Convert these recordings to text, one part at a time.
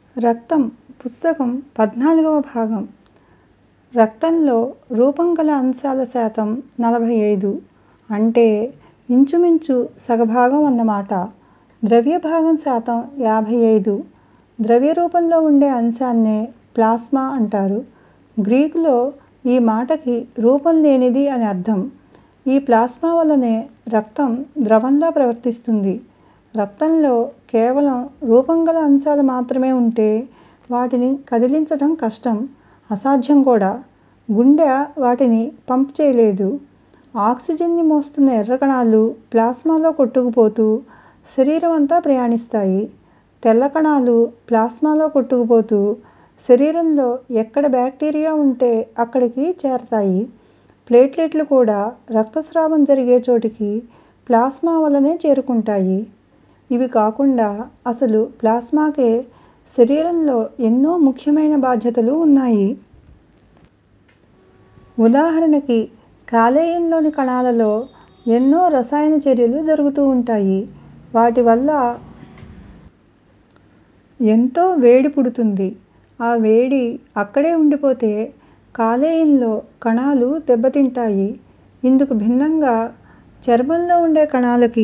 రక్తం పుస్తకం పద్నాలుగవ భాగం రక్తంలో రూపం గల అంశాల శాతం నలభై ఐదు అంటే ఇంచుమించు సగభాగం అన్నమాట ద్రవ్య భాగం శాతం యాభై ఐదు ద్రవ్య రూపంలో ఉండే అంశాన్నే ప్లాస్మా అంటారు గ్రీకులో ఈ మాటకి రూపం లేనిది అని అర్థం ఈ ప్లాస్మా వల్లనే రక్తం ద్రవంలా ప్రవర్తిస్తుంది రక్తంలో కేవలం రూపం గల అంశాలు మాత్రమే ఉంటే వాటిని కదిలించటం కష్టం అసాధ్యం కూడా గుండె వాటిని పంప్ చేయలేదు ఆక్సిజన్ని మోస్తున్న ఎర్ర కణాలు ప్లాస్మాలో కొట్టుకుపోతూ శరీరం అంతా ప్రయాణిస్తాయి తెల్ల కణాలు ప్లాస్మాలో కొట్టుకుపోతూ శరీరంలో ఎక్కడ బ్యాక్టీరియా ఉంటే అక్కడికి చేరతాయి ప్లేట్లెట్లు కూడా రక్తస్రావం జరిగే చోటికి ప్లాస్మా వల్లనే చేరుకుంటాయి ఇవి కాకుండా అసలు ప్లాస్మాకే శరీరంలో ఎన్నో ముఖ్యమైన బాధ్యతలు ఉన్నాయి ఉదాహరణకి కాలేయంలోని కణాలలో ఎన్నో రసాయన చర్యలు జరుగుతూ ఉంటాయి వాటి వల్ల ఎంతో వేడి పుడుతుంది ఆ వేడి అక్కడే ఉండిపోతే కాలేయంలో కణాలు దెబ్బతింటాయి ఇందుకు భిన్నంగా చర్మంలో ఉండే కణాలకి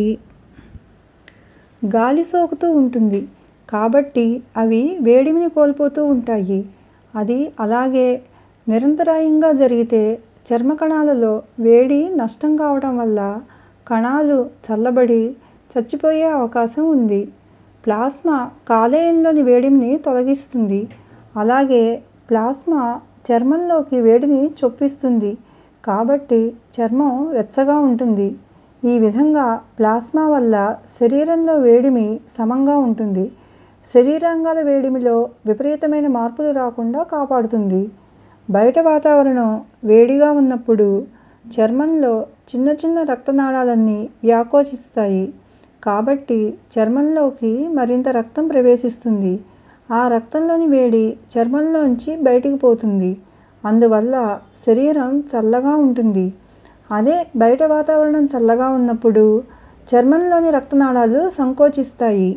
గాలి సోకుతూ ఉంటుంది కాబట్టి అవి వేడిమిని కోల్పోతూ ఉంటాయి అది అలాగే నిరంతరాయంగా జరిగితే చర్మ కణాలలో వేడి నష్టం కావటం వల్ల కణాలు చల్లబడి చచ్చిపోయే అవకాశం ఉంది ప్లాస్మా కాలేయంలోని వేడిమిని తొలగిస్తుంది అలాగే ప్లాస్మా చర్మంలోకి వేడిని చొప్పిస్తుంది కాబట్టి చర్మం వెచ్చగా ఉంటుంది ఈ విధంగా ప్లాస్మా వల్ల శరీరంలో వేడిమి సమంగా ఉంటుంది శరీరాంగాల వేడిమిలో విపరీతమైన మార్పులు రాకుండా కాపాడుతుంది బయట వాతావరణం వేడిగా ఉన్నప్పుడు చర్మంలో చిన్న చిన్న రక్తనాళాలన్నీ వ్యాకోచిస్తాయి కాబట్టి చర్మంలోకి మరింత రక్తం ప్రవేశిస్తుంది ఆ రక్తంలోని వేడి చర్మంలోంచి బయటికి పోతుంది అందువల్ల శరీరం చల్లగా ఉంటుంది అదే బయట వాతావరణం చల్లగా ఉన్నప్పుడు చర్మంలోని రక్తనాళాలు సంకోచిస్తాయి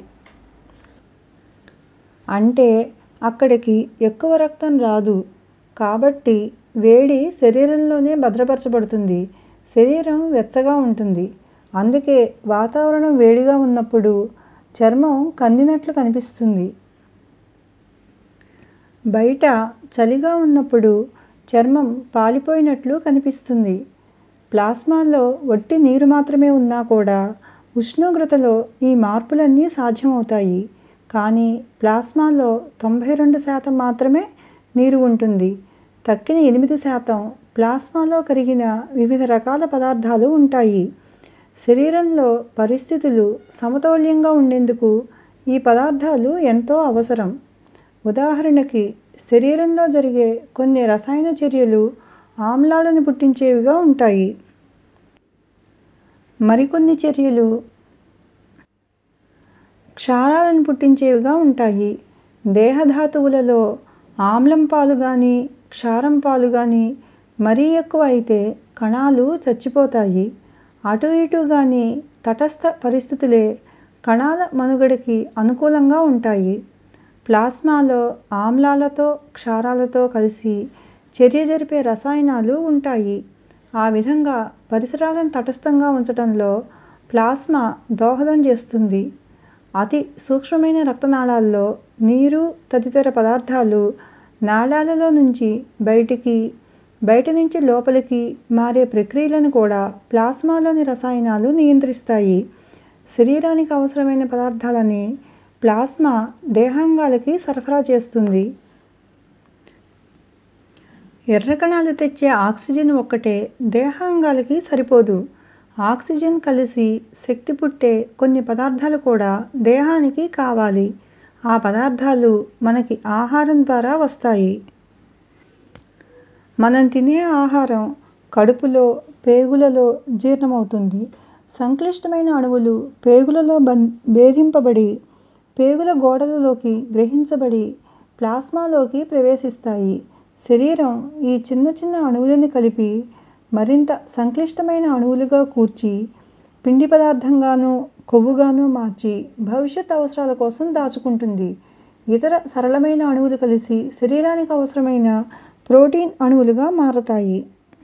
అంటే అక్కడికి ఎక్కువ రక్తం రాదు కాబట్టి వేడి శరీరంలోనే భద్రపరచబడుతుంది శరీరం వెచ్చగా ఉంటుంది అందుకే వాతావరణం వేడిగా ఉన్నప్పుడు చర్మం కందినట్లు కనిపిస్తుంది బయట చలిగా ఉన్నప్పుడు చర్మం పాలిపోయినట్లు కనిపిస్తుంది ప్లాస్మాలో వట్టి నీరు మాత్రమే ఉన్నా కూడా ఉష్ణోగ్రతలో ఈ మార్పులన్నీ సాధ్యమవుతాయి కానీ ప్లాస్మాలో తొంభై రెండు శాతం మాత్రమే నీరు ఉంటుంది తక్కిన ఎనిమిది శాతం ప్లాస్మాలో కరిగిన వివిధ రకాల పదార్థాలు ఉంటాయి శరీరంలో పరిస్థితులు సమతౌల్యంగా ఉండేందుకు ఈ పదార్థాలు ఎంతో అవసరం ఉదాహరణకి శరీరంలో జరిగే కొన్ని రసాయన చర్యలు ఆమ్లాలను పుట్టించేవిగా ఉంటాయి మరికొన్ని చర్యలు క్షారాలను పుట్టించేవిగా ఉంటాయి దేహధాతువులలో ఆమ్లం పాలు గాని క్షారం పాలు గాని మరీ ఎక్కువ అయితే కణాలు చచ్చిపోతాయి అటు ఇటు గాని తటస్థ పరిస్థితులే కణాల మనుగడకి అనుకూలంగా ఉంటాయి ప్లాస్మాలో ఆమ్లాలతో క్షారాలతో కలిసి చర్య జరిపే రసాయనాలు ఉంటాయి ఆ విధంగా పరిసరాలను తటస్థంగా ఉంచటంలో ప్లాస్మా దోహదం చేస్తుంది అతి సూక్ష్మమైన రక్తనాళాల్లో నీరు తదితర పదార్థాలు నాళాలలో నుంచి బయటికి బయట నుంచి లోపలికి మారే ప్రక్రియలను కూడా ప్లాస్మాలోని రసాయనాలు నియంత్రిస్తాయి శరీరానికి అవసరమైన పదార్థాలని ప్లాస్మా దేహాంగాలకి సరఫరా చేస్తుంది ఎర్ర కణాలు తెచ్చే ఆక్సిజన్ ఒక్కటే దేహాంగాలకి సరిపోదు ఆక్సిజన్ కలిసి శక్తి పుట్టే కొన్ని పదార్థాలు కూడా దేహానికి కావాలి ఆ పదార్థాలు మనకి ఆహారం ద్వారా వస్తాయి మనం తినే ఆహారం కడుపులో పేగులలో జీర్ణమవుతుంది సంక్లిష్టమైన అణువులు పేగులలో భేదింపబడి పేగుల గోడలలోకి గ్రహించబడి ప్లాస్మాలోకి ప్రవేశిస్తాయి శరీరం ఈ చిన్న చిన్న అణువులని కలిపి మరింత సంక్లిష్టమైన అణువులుగా కూర్చి పిండి పదార్థంగానో కొవ్వుగానో మార్చి భవిష్యత్ అవసరాల కోసం దాచుకుంటుంది ఇతర సరళమైన అణువులు కలిసి శరీరానికి అవసరమైన ప్రోటీన్ అణువులుగా మారతాయి